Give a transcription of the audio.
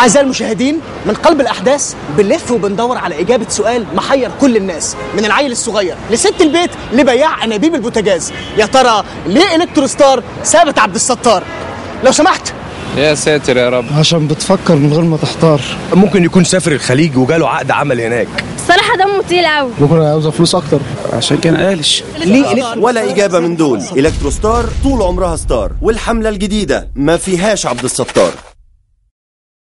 أعزائي المشاهدين من قلب الأحداث بنلف وبندور على إجابة سؤال محير كل الناس من العيل الصغير لست البيت لبياع أنابيب البوتاجاز يا ترى ليه إلكترو ستار ثابت عبد الستار لو سمحت يا ساتر يا رب عشان بتفكر من غير ما تحتار ممكن يكون سافر الخليج وجاله عقد عمل هناك الصراحة دمه تقيل قوي بكره عاوزه فلوس اكتر عشان كان قالش ليه إلكترو ولا إجابة من دول إلكترو ستار طول عمرها ستار والحملة الجديدة ما فيهاش عبد الستار